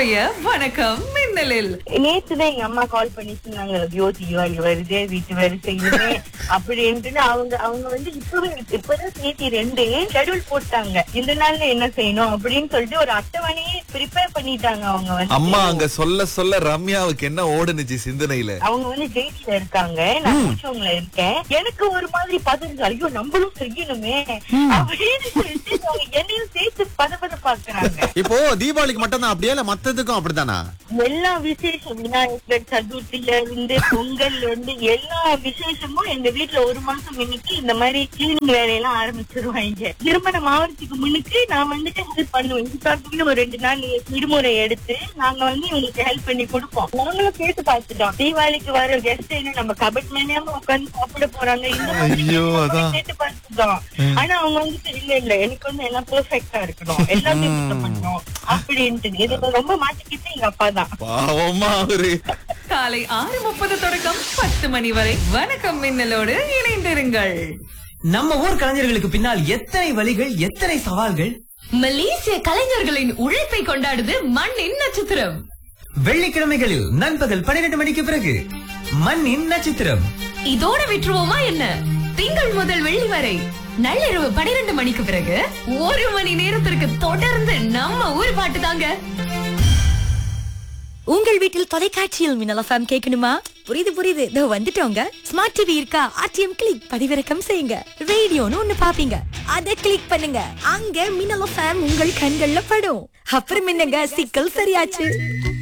இன்றைய வணக்கம் மின்னலில் நேத்துதான் எங்க அம்மா கால் பண்ணி சொன்னாங்க ஐயோ தீபாவளி வருது வீட்டு வேலை செய்யணுமே அப்படின்ட்டு அவங்க அவங்க வந்து இப்பவே இப்பதான் சேர்த்தி ரெண்டு ஷெட்யூல் போட்டாங்க இந்த நாள்ல என்ன செய்யணும் அப்படின்னு சொல்லிட்டு ஒரு அட்டவணையே ப்ரிப்பேர் பண்ணிட்டாங்க அவங்க வந்து அம்மா அங்க சொல்ல சொல்ல ரம்யாவுக்கு என்ன ஓடுனுச்சு சிந்தனையில அவங்க வந்து ஜெயில இருக்காங்க நான் கூச்சவங்கள இருக்கேன் எனக்கு ஒரு மாதிரி பதறது ஐயோ நம்மளும் செய்யணுமே அப்படின்னு சொல்லிட்டு அவங்க என்னையும் சேர்த்து பதப்பத பாக்குறாங்க இப்போ தீபாவளிக்கு மட்டும் தான் அப்படியே இல்ல மத்ததுக்கும் அப்படித்தானா எல்லா விசேஷம் விநாயகர் சதுர்த்தில இருந்து பொங்கல் இருந்து எல்லா விசேஷமும் எங்க வீட்ல ஒரு மாசம் முன்னுக்கு இந்த மாதிரி கிளீனிங் வேலையெல்லாம் ஆரம்பிச்சிருவாங்க திருமணம் ஆவறதுக்கு முன்னுக்கு நான் வந்துட்டு ஹெல்ப் பண்ணுவேன் இதுக்காகவே ஒரு ரெண்டு நாள் விடுமுறை எடுத்து நாங்க வந்து இவங்களுக்கு ஹெல்ப் பண்ணி கொடுப்போம் நாங்களும் கேட்டு பார்த்துட்டோம் தீபாவளிக்கு வர கெஸ்ட் என்ன நம்ம கபட் மேனியாம உட்காந்து சாப்பிட போறாங்க இந்த மாதிரி ஐயோ, நாங்க அதான். கேட்டு பார்த்துட்டோம் ஆனா அவங்க வந்துட்டு இல்ல இல்ல எனக்கு வந்து எல்லாம் பெர்ஃபெக்ட்டா இருக்கணும் எல்லாமே சுத்தம் பண்ணணும் அப்படின்ட்டு இதுல ரொம்ப மாட்டிக்கிட்டு எங்க அப்பா தான் பாவமா அவரு காலை ஆறு முப்பது தொடக்கம் பத்து மணி வரை வணக்கம் மின்னலோடு இணைந்திருங்கள் நம்ம ஊர் கலைஞர்களுக்கு பின்னால் எத்தனை வழிகள் எத்தனை சவால்கள் மலேசிய கலைஞர்களின் உழைப்பை கொண்டாடுது மண்ணின் நட்சத்திரம் வெள்ளிக்கிழமைகளில் நண்பகல் பன்னிரண்டு மணிக்கு பிறகு மண்ணின் நட்சத்திரம் இதோட விட்டுருவோமா என்ன திங்கள் முதல் வெள்ளி வரை நள்ளிரவு பனிரெண்டு மணிக்கு பிறகு ஒரு மணி நேரத்திற்கு தொடர்ந்து நம்ம ஊர் பாட்டு தாங்க உங்கள் வீட்டில் தொலைக்காட்சியில் மின்னல் எஃப்எம் கேட்கணுமா புரியுது புரியுது இதோ வந்துட்டோங்க ஸ்மார்ட் டிவி இருக்கா ஆர்டிஎம் கிளிக் பதிவிறக்கம் செய்யுங்க ரேடியோன்னு ஒண்ணு பாப்பீங்க அத கிளிக் பண்ணுங்க அங்க மின்னல் எஃப்எம் உங்கள் கண்கள்ல படும் அப்புறம் என்னங்க சிக்கல் சரியாச்சு